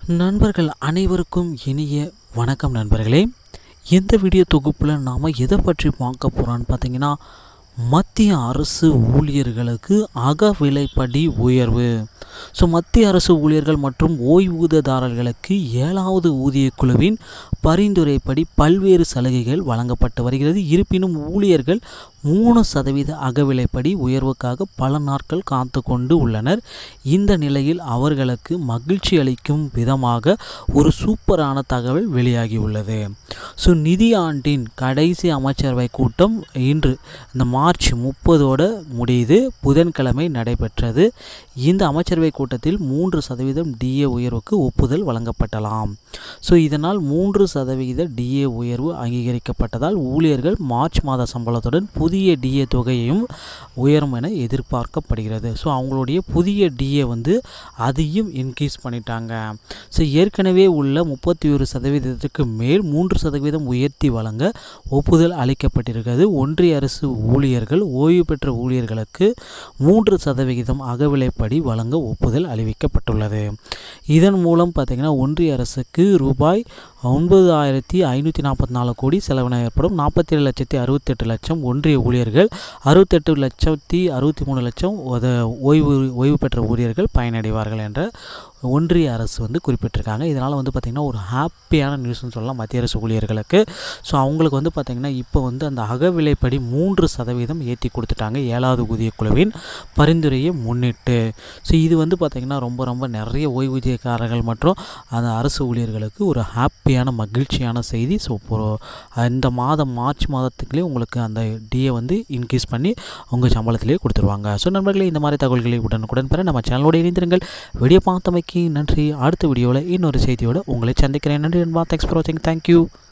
நண்பர்கள் அனைவருக்கும் இனிய வணக்கம் நண்பர்களே இந்த வீடியோ தொகுப்பில் நாம் எதை பற்றி பார்க்க போகிறோன்னு பார்த்தீங்கன்னா மத்திய அரசு ஊழியர்களுக்கு அகவிலைப்படி உயர்வு ஸோ மத்திய அரசு ஊழியர்கள் மற்றும் ஓய்வூதியதாரர்களுக்கு ஏழாவது ஊதியக் குழுவின் பரிந்துரைப்படி பல்வேறு சலுகைகள் வழங்கப்பட்டு வருகிறது இருப்பினும் ஊழியர்கள் மூணு சதவீத அகவிலைப்படி உயர்வுக்காக பல நாட்கள் காத்து கொண்டு உள்ளனர் இந்த நிலையில் அவர்களுக்கு மகிழ்ச்சி அளிக்கும் விதமாக ஒரு சூப்பரான தகவல் வெளியாகியுள்ளது ஸோ நிதி ஆண்டின் கடைசி அமைச்சரவை கூட்டம் இன்று இந்த மார்ச் முப்பதோட முடியுது புதன்கிழமை நடைபெற்றது இந்த அமைச்சரவை கூட்டத்தில் மூன்று சதவீதம் டிஏ உயர்வுக்கு ஒப்புதல் வழங்கப்பட்டலாம் ஸோ இதனால் மூன்று சதவீத டிஏ உயர்வு அங்கீகரிக்கப்பட்டதால் ஊழியர்கள் மார்ச் மாத சம்பளத்துடன் புதிய டிஏ தொகையையும் உயரும் என எதிர்பார்க்கப்படுகிறது ஸோ அவங்களுடைய புதிய டிஏ வந்து அதையும் இன்க்ரீஸ் பண்ணிட்டாங்க ஸோ ஏற்கனவே உள்ள முப்பத்தி ஒரு சதவீதத்துக்கு மேல் மூன்று சதவீதம் உயர்த்தி வழங்க ஒப்புதல் அளிக்கப்பட்டிருக்கிறது ஒன்றிய அரசு ஊழியர்கள் ஓய்வு பெற்ற ஊழியர்களுக்கு மூன்று சதவிகிதம் அகவிலைப்படி வழங்க ஒப்புதல் அறிவிக்கப்பட்டுள்ளது இதன் மூலம் பார்த்திங்கன்னா ஒன்றிய அரசுக்கு ரூபாய் ஒன்பது ஆயிரத்தி ஐநூற்றி நாற்பத்தி நாலு கோடி செலவின ஏற்படும் நாற்பத்தி ஏழு லட்சத்தி அறுபத்தெட்டு லட்சம் ஒன்றிய ஊழியர்கள் அறுபத்தெட்டு லட்சத்தி அறுபத்தி மூணு லட்சம் உத ஓய்வு ஓய்வு பெற்ற ஊழியர்கள் பயனடைவார்கள் என்ற ஒன்றிய அரசு வந்து குறிப்பிட்டிருக்காங்க இதனால் வந்து பார்த்திங்கன்னா ஒரு ஹாப்பியான நியூஸ்னு சொல்லலாம் மத்திய அரசு ஊழியர்களுக்கு ஸோ அவங்களுக்கு வந்து பார்த்திங்கன்னா இப்போ வந்து அந்த அகவிலைப்படி மூன்று சதவீதம் ஏற்றி கொடுத்துட்டாங்க ஏழாவது ஊதிய குழுவின் பரிந்துரையை முன்னிட்டு ஸோ இது வந்து பார்த்திங்கன்னா ரொம்ப ரொம்ப நிறைய ஓய்வூதியக்காரர்கள் மற்றும் அந்த அரசு ஊழியர்களுக்கு ஒரு ஹாப்பியான மகிழ்ச்சியான செய்தி ஸோ இந்த மாதம் மார்ச் மாதத்துக்குள்ளே உங்களுக்கு அந்த டிஏ வந்து இன்க்ரீஸ் பண்ணி உங்கள் சம்பளத்திலே கொடுத்துருவாங்க ஸோ நண்பர்களே இந்த மாதிரி தகவல்களை உடனுக்குடன் பெற நம்ம சேனலோடு இணைந்திருங்கள் வீடியோ பார்த்தமைக்கு நன்றி அடுத்த வீடியோவில் இன்னொரு செய்தியோடு உங்களை சந்திக்கிறேன் நன்றி நண்பா தேங்க்ஸ் ஃபார் வாட்சிங் தேங்க்யூ